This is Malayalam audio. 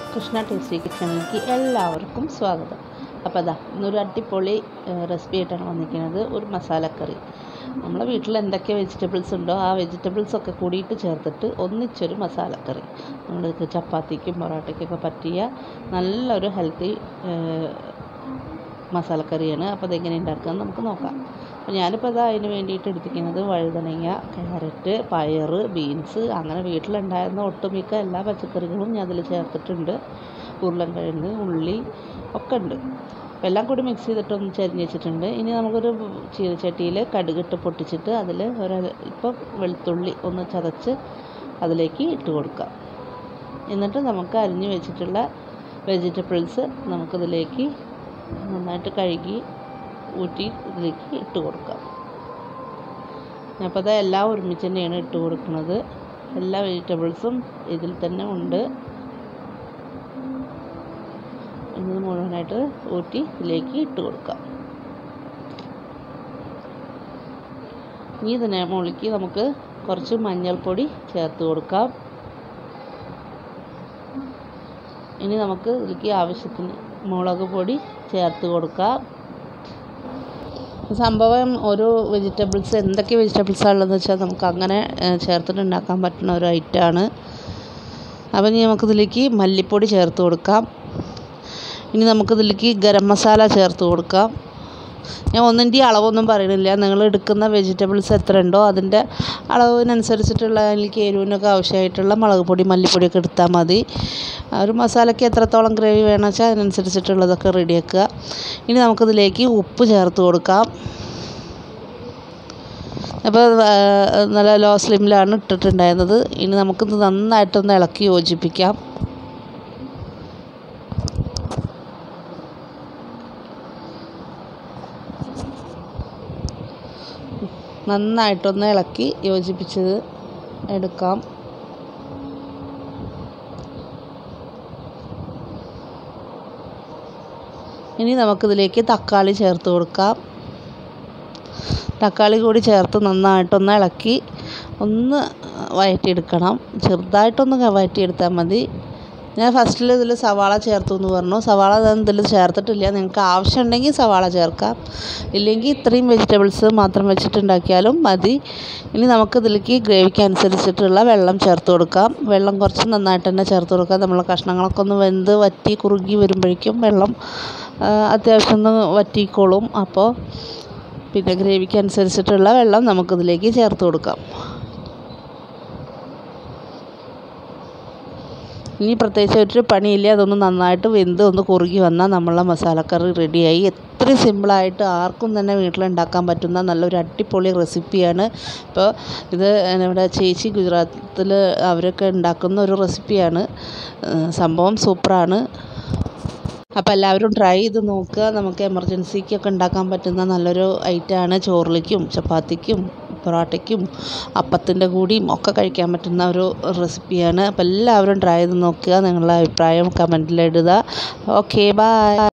കൃഷ്ണ ടേസ്റ്റി കിച്ചണിലേക്ക് എല്ലാവർക്കും സ്വാഗതം അപ്പോൾ അതാ ഇന്നൊരു അടിപൊളി റെസിപ്പി ആയിട്ടാണ് വന്നിരിക്കുന്നത് ഒരു മസാലക്കറി നമ്മളെ വീട്ടിൽ എന്തൊക്കെ വെജിറ്റബിൾസ് ഉണ്ടോ ആ വെജിറ്റബിൾസ് ഒക്കെ കൂടിയിട്ട് ചേർത്തിട്ട് ഒന്നിച്ചൊരു മസാലക്കറി നമ്മൾക്ക് ചപ്പാത്തിക്കും പൊറോട്ടയ്ക്കൊക്കെ പറ്റിയ നല്ലൊരു ഹെൽത്തി മസാലക്കറിയാണ് അപ്പോൾ അതെങ്ങനെ ഉണ്ടാക്കുക നമുക്ക് നോക്കാം അപ്പോൾ ഞാനിപ്പോൾ ഇതാ അതിന് വേണ്ടിയിട്ട് എടുത്തിരിക്കുന്നത് വഴുതനങ്ങ ക്യാരറ്റ് പയർ ബീൻസ് അങ്ങനെ വീട്ടിലുണ്ടായിരുന്ന ഒട്ടുമിക്ക എല്ലാ പച്ചക്കറികളും ഞാൻ അതിൽ ചേർത്തിട്ടുണ്ട് ഉരുളൻകിഴങ്ങ് ഉള്ളി ഒക്കെ ഉണ്ട് അപ്പോൾ എല്ലാം കൂടി മിക്സ് ചെയ്തിട്ടൊന്ന് ചരിഞ്ഞ് വെച്ചിട്ടുണ്ട് ഇനി നമുക്കൊരു ചീനച്ചട്ടിയിൽ കടുകിട്ട് പൊട്ടിച്ചിട്ട് അതിൽ ഒരു ഇപ്പം വെളുത്തുള്ളി ഒന്ന് ചതച്ച് അതിലേക്ക് ഇട്ട് കൊടുക്കാം എന്നിട്ട് നമുക്ക് അരിഞ്ഞ് വെച്ചിട്ടുള്ള വെജിറ്റബിൾസ് നമുക്കിതിലേക്ക് നന്നായിട്ട് കഴുകി ഊറ്റി ഇതിലേക്ക് ഇട്ട് കൊടുക്കാം അപ്പോൾ അത് എല്ലാം ഒരുമിച്ച് തന്നെയാണ് ഇട്ട് കൊടുക്കുന്നത് എല്ലാ വെജിറ്റബിൾസും ഇതിൽ തന്നെ ഉണ്ട് ഇത് മുഴുവനായിട്ട് ഊറ്റി ഇതിലേക്ക് ഇട്ട് കൊടുക്കാം ഇനി ഇതിനെ മുകളിലേക്ക് നമുക്ക് കുറച്ച് മഞ്ഞൾപ്പൊടി ചേർത്ത് കൊടുക്കാം ഇനി നമുക്ക് ഇതിലേക്ക് ആവശ്യത്തിന് മുളക് പൊടി ചേർത്ത് കൊടുക്കാം സംഭവം ഓരോ വെജിറ്റബിൾസ് എന്തൊക്കെ വെജിറ്റബിൾസാണ് ഉള്ളതെന്ന് വെച്ചാൽ നമുക്ക് അങ്ങനെ ചേർത്തിട്ട് ഉണ്ടാക്കാൻ പറ്റുന്ന ഒരു ഐറ്റമാണ് അപ്പം ഇനി നമുക്കിതിലേക്ക് മല്ലിപ്പൊടി ചേർത്ത് കൊടുക്കാം ഇനി നമുക്കിതിലേക്ക് ഗരം മസാല ചേർത്ത് കൊടുക്കാം ഞാൻ ഒന്നിൻ്റെ അളവൊന്നും പറയണില്ല നിങ്ങൾ എടുക്കുന്ന വെജിറ്റബിൾസ് എത്ര ഉണ്ടോ അതിൻ്റെ അളവിനനുസരിച്ചിട്ടുള്ള അതിലേക്ക് എരിവിനൊക്കെ ആവശ്യമായിട്ടുള്ള മുളക് പൊടി മല്ലിപ്പൊടിയൊക്കെ എടുത്താൽ മതി ഒരു മസാലയ്ക്ക് എത്രത്തോളം ഗ്രേവി വേണമെന്ന് വെച്ചാൽ അതിനനുസരിച്ചിട്ടുള്ളതൊക്കെ റെഡിയാക്കുക ഇനി നമുക്കിതിലേക്ക് ഉപ്പ് ചേർത്ത് കൊടുക്കാം അപ്പോൾ നല്ല ലോ സ്ലിമിലാണ് ഇട്ടിട്ടുണ്ടായിരുന്നത് ഇനി നമുക്കിത് നന്നായിട്ടൊന്ന് ഇളക്കി യോജിപ്പിക്കാം നന്നായിട്ടൊന്ന് ഇളക്കി യോജിപ്പിച്ചത് എടുക്കാം ഇനി നമുക്കിതിലേക്ക് തക്കാളി ചേർത്ത് കൊടുക്കാം തക്കാളി കൂടി ചേർത്ത് നന്നായിട്ടൊന്ന് ഇളക്കി ഒന്ന് വഴറ്റിയെടുക്കണം ചെറുതായിട്ടൊന്ന് വഴറ്റിയെടുത്താൽ മതി ഞാൻ ഫസ്റ്റിൽ ഇതിൽ സവാള ചേർത്തു എന്ന് പറഞ്ഞു സവാള ഇതിൽ ചേർത്തിട്ടില്ല നിങ്ങൾക്ക് ആവശ്യമുണ്ടെങ്കിൽ സവാള ചേർക്കാം ഇല്ലെങ്കിൽ ഇത്രയും വെജിറ്റബിൾസ് മാത്രം വെച്ചിട്ടുണ്ടാക്കിയാലും മതി ഇനി നമുക്കിതിലേക്ക് ഗ്രേവിക്ക് അനുസരിച്ചിട്ടുള്ള വെള്ളം ചേർത്ത് കൊടുക്കാം വെള്ളം കുറച്ച് നന്നായിട്ട് തന്നെ ചേർത്ത് കൊടുക്കാം നമ്മൾ കഷ്ണങ്ങളൊക്കെ ഒന്ന് വെന്ത് വറ്റി കുറുകി വരുമ്പോഴേക്കും വെള്ളം അത്യാവശ്യം ഒന്ന് വറ്റിക്കോളും അപ്പോൾ പിന്നെ ഗ്രേവിക്ക് അനുസരിച്ചിട്ടുള്ള വെള്ളം നമുക്കിതിലേക്ക് ചേർത്ത് കൊടുക്കാം ഇനി പ്രത്യേകിച്ച് ഒരു പണിയില്ല അതൊന്ന് നന്നായിട്ട് വെന്ത് ഒന്ന് കുറുകി വന്നാൽ നമ്മളെ മസാലക്കറി റെഡിയായി എത്രയും സിമ്പിളായിട്ട് ആർക്കും തന്നെ വീട്ടിലുണ്ടാക്കാൻ പറ്റുന്ന നല്ലൊരു അടിപൊളി റെസിപ്പിയാണ് ഇപ്പോൾ ഇത് ഇവിടെ ചേച്ചി ഗുജറാത്തിൽ അവരൊക്കെ ഉണ്ടാക്കുന്ന ഒരു റെസിപ്പിയാണ് സംഭവം സൂപ്പറാണ് അപ്പോൾ എല്ലാവരും ട്രൈ ചെയ്ത് നോക്കുക നമുക്ക് എമർജൻസിക്കൊക്കെ ഉണ്ടാക്കാൻ പറ്റുന്ന നല്ലൊരു ഐറ്റമാണ് ചോറിലേക്കും ചപ്പാത്തിക്കും പൊറോട്ടയ്ക്കും അപ്പത്തിൻ്റെ കൂടിയും ഒക്കെ കഴിക്കാൻ പറ്റുന്ന ഒരു റെസിപ്പിയാണ് അപ്പോൾ എല്ലാവരും ട്രൈ ചെയ്ത് നോക്കുക നിങ്ങളുടെ അഭിപ്രായം കമൻറ്റിൽ ഇടുക ഓക്കെ ബൈ